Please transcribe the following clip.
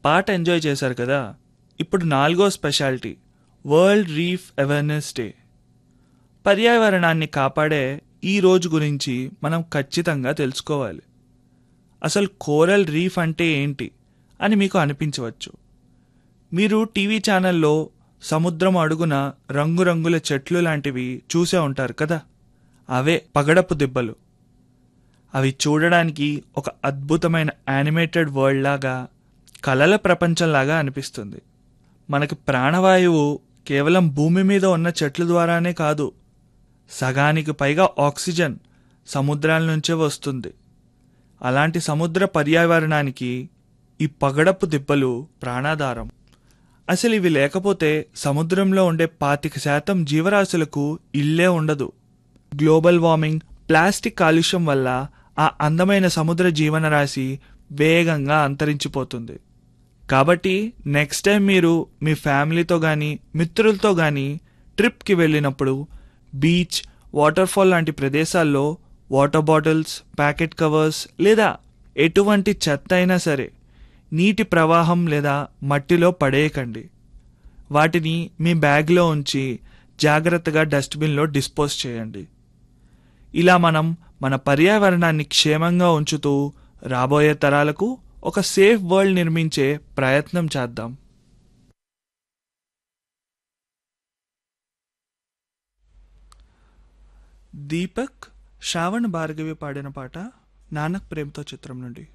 పాట ఎంజాయ్ చేశారు కదా ఇప్పుడు నాలుగో speciality world reef awareness day పర్యావరణాన్ని కాపాడే ఈ రోజు గురించి మనం ఖచ్చితంగా తెలుసుకోవాలి అసలు కోరల్ రీఫ్ అంటే ఏంటి అని మీకు అనిపించవచ్చు మీరు టీవీ ఛానల్లో సముద్రం అడుగున రంగురంగుల చెట్లు లాంటివి చూసే ఉంటారు కదా అవే పగడపు దిబ్బలు అవి చూడడానికి ఒక అద్భుతమైన యానిమేటెడ్ వరల్డ్ లాగా కలల ప్రపంచంలాగా అనిపిస్తుంది మనకి ప్రాణవాయువు కేవలం భూమి మీద ఉన్న చెట్ల ద్వారానే కాదు సగానికి పైగా ఆక్సిజన్ సముద్రాల నుంచే వస్తుంది అలాంటి సముద్ర పర్యావరణానికి ఈ పగడపు దిబ్బలు ప్రాణాధారం అసలు ఇవి లేకపోతే సముద్రంలో ఉండే పాతిక శాతం జీవరాశులకు ఇల్లే ఉండదు గ్లోబల్ వార్మింగ్ ప్లాస్టిక్ కాలుష్యం వల్ల ఆ అందమైన సముద్ర జీవనరాశి వేగంగా అంతరించిపోతుంది కాబట్టి నెక్స్ట్ టైం మీరు మీ ఫ్యామిలీతో కానీ మిత్రులతో కానీ ట్రిప్కి వెళ్ళినప్పుడు బీచ్ వాటర్ ఫాల్ లాంటి ప్రదేశాల్లో వాటర్ బాటిల్స్ ప్యాకెట్ కవర్స్ లేదా ఎటువంటి చెత్త అయినా సరే నీటి ప్రవాహం లేదా మట్టిలో పడేయకండి వాటిని మీ బ్యాగ్లో ఉంచి జాగ్రత్తగా డస్ట్బిన్లో డిస్పోజ్ చేయండి ఇలా మనం మన పర్యావరణాన్ని క్షేమంగా ఉంచుతూ రాబోయే తరాలకు ఒక సేఫ్ వరల్డ్ నిర్మించే ప్రయత్నం చేద్దాం దీపక్ శ్రావణ్ భార్గవి పాడిన పాట నానక్ ప్రేమతో చిత్రం నుండి